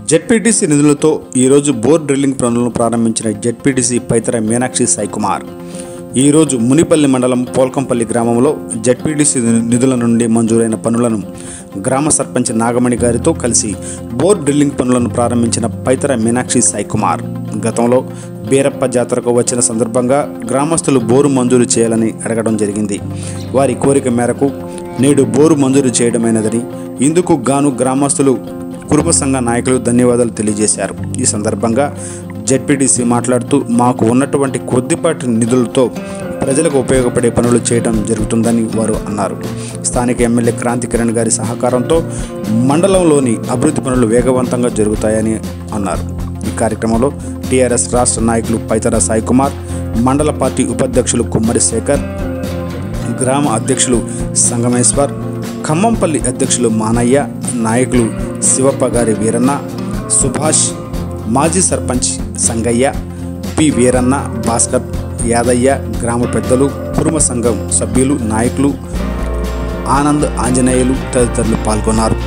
ZPTC నిధులతో ఈరోజు bore drilling పనులను ప్రారంభించిన జెడ్పీటీసీ పైతర మీనాక్షి సాయికుమార్ ఈరోజు మునిపల్లి మండలం పోల్కంపల్లి గ్రామంలో జెడ్పీటీసీ నిధుల నుండి మంజూరైన పనులను గ్రామ సర్పంచ్ నాగమణి గారితో కలిసి బోర్ డ్రిల్లింగ్ పనులను ప్రారంభించిన పైతర మీనాక్షి సాయికుమార్ గతంలో బీరప్ప జాతరకు వచ్చిన సందర్భంగా గ్రామస్తులు బోరు మంజూరు చేయాలని అడగడం జరిగింది వారి కోరిక మేరకు నేడు బోరు మంజూరు చేయడమైనదని ఇందుకు గాను గ్రామస్తులు కుటుంబ సంఘ నాయకులు ధన్యవాదాలు తెలియజేశారు ఈ సందర్భంగా జెడ్పీటీసీ మాట్లాడుతూ మాకు ఉన్నటువంటి కొద్దిపాటి నిధులతో ప్రజలకు ఉపయోగపడే పనులు చేయడం జరుగుతుందని వారు అన్నారు స్థానిక ఎమ్మెల్యే క్రాంతి కిరణ్ గారి సహకారంతో మండలంలోని అభివృద్ధి పనులు వేగవంతంగా జరుగుతాయని అన్నారు ఈ కార్యక్రమంలో టీఆర్ఎస్ రాష్ట్ర నాయకులు పైతర సాయి కుమార్ మండల పార్టీ ఉపాధ్యక్షులు కుమ్మరి శేఖర్ గ్రామ అధ్యక్షులు సంగమేశ్వర్ ఖమ్మంపల్లి అధ్యక్షులు మానయ్య నాయకులు శివప్ప గారి వీరన్న సుభాష్ మాజీ సర్పంచ్ సంగయ్య పి వీరన్న భాస్కర్ యాదయ్య గ్రామ పెద్దలు కుటుంబ సంఘం సభ్యులు నాయకులు ఆనంద్ ఆంజనేయులు తదితరులు పాల్గొన్నారు